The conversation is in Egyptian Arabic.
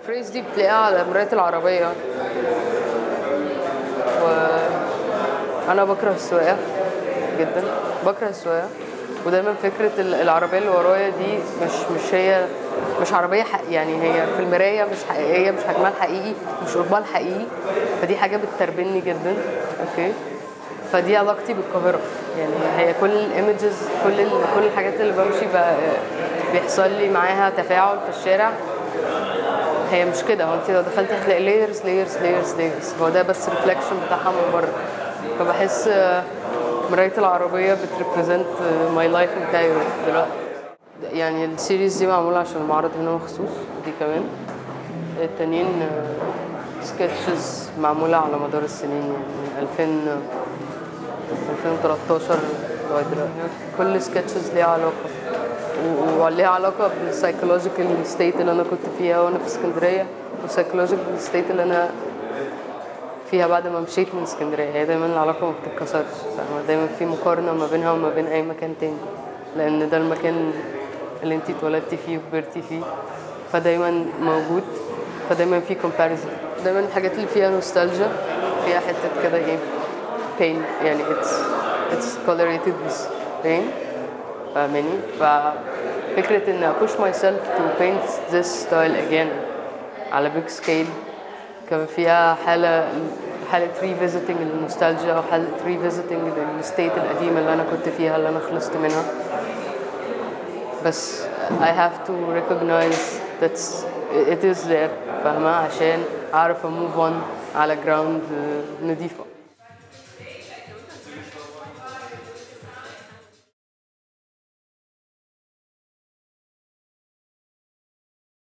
الفريز دي بتلاقيها على مراية العربية وأنا بكره السواقة جدا بكره السواقة ودايما فكرة ال- العربية اللي ورايا دي مش مش هي مش عربية حق يعني هي في المراية مش حقيقية مش حجمها الحقيقي مش قربها الحقيقي فدي حاجة بتربني جدا اوكي فدي علاقتي بالقاهرة يعني هي كل الايمجز كل ال- كل الحاجات اللي بمشي ب- بيحصل لي معاها تفاعل في الشارع هي مش كده هو انت لو دخلتي هتلاقي layers layers layers layers هو ده بس ريفلكشن بتاعها من بره فبحس آه، مراية العربية بتريبريزنت ماي لايف ان كايرو دلوقتي يعني السيريز دي معمولة عشان المعرض هنا مخصوص دي كمان التانيين سكتشز معمولة على مدار السنين يعني من 2000 2013 لغايه دلوقتي كل سكتشز ليها علاقه و- وليها علاقه بالسايكولوجيكال ستيت اللي انا كنت فيها وانا في اسكندريه والسايكولوجيكال ستيت اللي انا فيها بعد ما مشيت من اسكندريه هي دايما العلاقه ما بتتكسرش فاهمة؟ دايما في مقارنه ما بينها وما بين اي مكان تاني لان ده المكان اللي انتي اتولدتي فيه وكبرتي فيه فدايما موجود فدايما في comparison دايما الحاجات اللي فيها نوستالجيا فيها حته كده ايه pain يعني it's it's colorated with pain فاهماني ففكرة ان push myself to paint this style again على big scale كان فيها حالة حالة revisiting النوستالجيا أو حالة revisiting الستيت القديمة اللي أنا كنت فيها اللي أنا خلصت منها بس I have to recognize that it is there فاهمة عشان أعرف move on على ground نضيفة